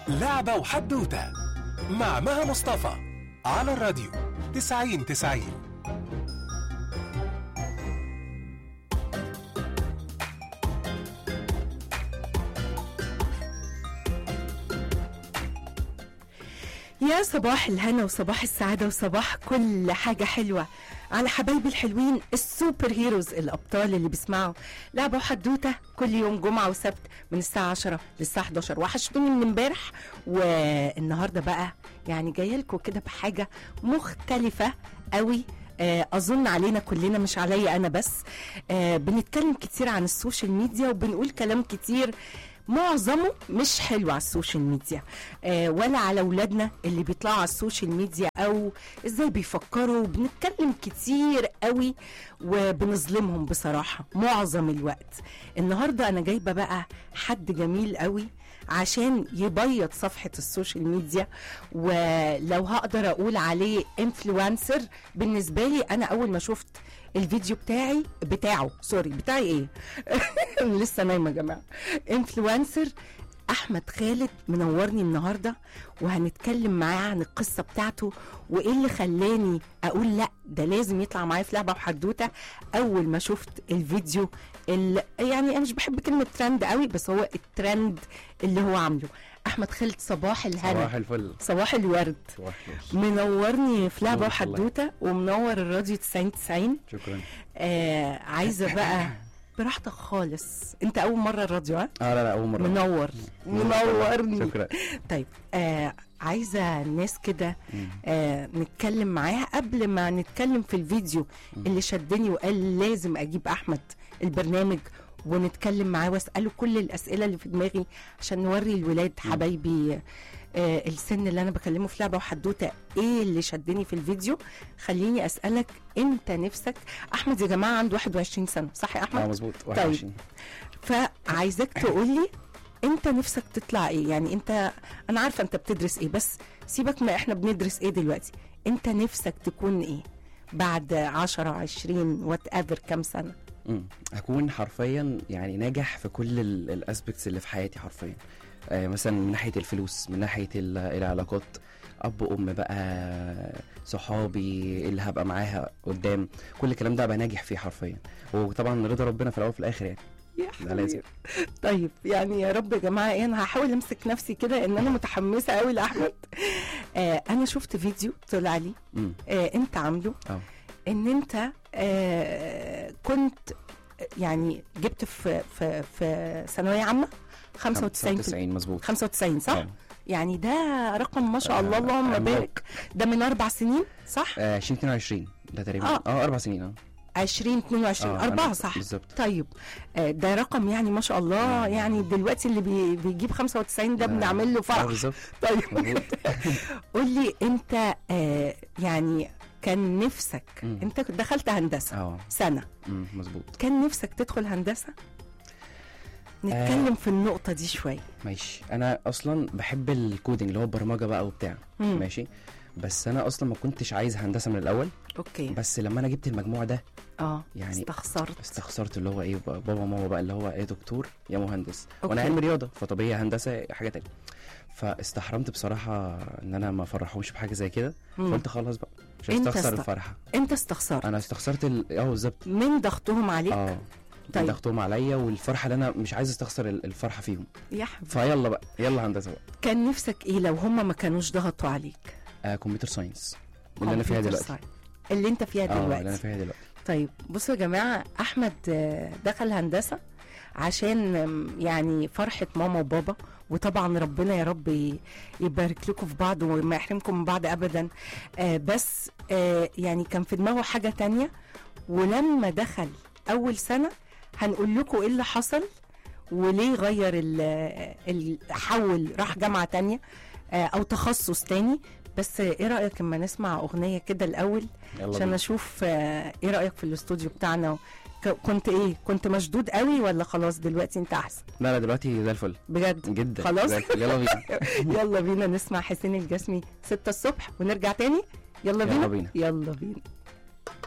لعبة وحدوتة مع مها مصطفى على الراديو تسعين تسعين يا صباح الهنا وصباح السعادة وصباح كل حاجة حلوة على حبايبي الحلوين السوبر هيروز الأبطال اللي بيسمعوا لعبة وحدوتة كل يوم جمعة وسبت من الساعة 10 للساعة 11 وحشتوني من امبارح والنهاردة بقى يعني جاية لكم كده بحاجة مختلفة قوي آه، اظن علينا كلنا مش عليا انا بس آه، بنتكلم كتير عن السوشيال ميديا وبنقول كلام كتير معظمه مش حلو على السوشيال ميديا آه ولا على اولادنا اللي بيطلعوا على السوشيال ميديا او ازاي بيفكروا بنتكلم كتير قوي وبنظلمهم بصراحه معظم الوقت النهارده انا جايبه بقى حد جميل قوي عشان يبيض صفحة السوشيال ميديا ولو هقدر أقول عليه انفلونسر بالنسبة لي أنا أول ما شفت الفيديو بتاعي بتاعه سوري بتاعي ايه أنا لسه نايمة يا جماعة انفلونسر احمد خالد منورني النهارده وهنتكلم معاه عن القصه بتاعته وايه اللي خلاني اقول لا ده لازم يطلع معايا في لعبه وحدوته اول ما شفت الفيديو اللي يعني انا مش بحب كلمه ترند قوي بس هو الترند اللي هو عامله احمد خالد صباح الهنا صباح الفل صباح الورد صباح الخير منورني في لعبه نور وحدوته ومنور الراديو 90 90 شكرا آه عايزه بقى براحتك خالص انت اول مره الراديو ها اه لا لا اول مره منور منورني شكرا طيب آه عايزه الناس كده مم. آه نتكلم معاها قبل ما نتكلم في الفيديو اللي شدني وقال لازم اجيب احمد البرنامج ونتكلم معاه واساله كل الاسئله اللي في دماغي عشان نوري الولاد حبايبي آه السن اللي انا بكلمه في لعبه وحدوته ايه اللي شدني في الفيديو خليني اسالك انت نفسك احمد يا جماعه عنده 21 سنه صح يا احمد اه مظبوط 21 فعايزاك تقولي انت نفسك تطلع ايه يعني انت انا عارفه انت بتدرس ايه بس سيبك ما احنا بندرس ايه دلوقتي انت نفسك تكون ايه بعد 10 20 وات ايفر كام سنه مم. هكون حرفيا يعني ناجح في كل الاسبكتس اللي في حياتي حرفيا آه مثلا من ناحيه الفلوس من ناحيه ال- العلاقات اب وام بقى صحابي اللي هبقى معاها قدام كل الكلام ده ابقى ناجح فيه حرفيا وطبعا رضا ربنا في الاول وفي الاخر يعني يا ده لازم. طيب يعني يا رب يا جماعه ايه انا هحاول امسك نفسي كده ان انا متحمسه قوي لاحمد آه انا شفت فيديو طلع لي مم. آه انت عامله اه ان انت آه كنت يعني جبت في في في ثانويه عامه 95 95 مظبوط 95 صح؟ آه. يعني ده رقم ما شاء الله آه، اللهم عملاق. بارك ده من اربع سنين صح؟ آه 2022 ده تقريبا آه. اه اربع سنين اه 20 22 آه، أربعة أنا- صح بالظبط طيب آه، ده رقم يعني ما شاء الله مم. يعني دلوقتي اللي بي بيجيب 95 ده آه، بنعمل له اه فرح بالظبط طيب مظبوط قول لي انت آه، يعني كان نفسك مم. انت دخلت هندسه اه سنه مم، مظبوط كان نفسك تدخل هندسه نتكلم في النقطه دي شويه ماشي انا اصلا بحب الكودينج اللي هو البرمجه بقى وبتاع مم. ماشي بس انا اصلا ما كنتش عايز هندسه من الاول اوكي بس لما انا جبت المجموع ده اه يعني استخسرت استخسرت اللي هو ايه بقى بابا وماما بقى اللي هو ايه دكتور يا مهندس وانا أوكي. علم رياضه فطبيعي هندسه حاجه تانية فاستحرمت بصراحه ان انا ما افرحهمش بحاجه زي كده مم. فقلت خلاص بقى مش أنت هستخسر است- الفرحه انت استخسرت انا استخسرت ال- اه بالظبط من ضغطهم عليك اه طيب. طيب. ضغطهم عليا والفرحه اللي انا مش عايز استخسر ال- الفرحه فيهم يا حبيبي فيلا بقى يلا هندسه بقى كان نفسك ايه لو هم ما كانوش ضغطوا عليك آه كمبيوتر ساينس اللي انا فيها Computer دلوقتي science. اللي انت فيها اه اللي انا دلوقتي فيها دلوقتي طيب بصوا يا جماعه احمد آه، دخل هندسه عشان آم، يعني فرحه ماما وبابا وطبعا ربنا يا رب ي- يبارك لكم في بعض وما يحرمكم من بعض ابدا آه بس آه يعني كان في دماغه حاجه تانية ولما دخل اول سنه هنقول لكم ايه اللي حصل وليه غير ال ال- حول راح جامعه تانية آه او تخصص تاني بس آه، ايه رايك اما نسمع اغنيه كده الاول يلا عشان بينا. اشوف آه، ايه رايك في الاستوديو بتاعنا ك- كنت ايه كنت مشدود قوي ولا خلاص دلوقتي انت احسن لا لا دلوقتي زي الفل بجد جدا خلاص؟ زي الفل يلا بينا يلا بينا نسمع حسين الجسمي 6 الصبح ونرجع تاني يلا يلا بينا بينا. يلا بينا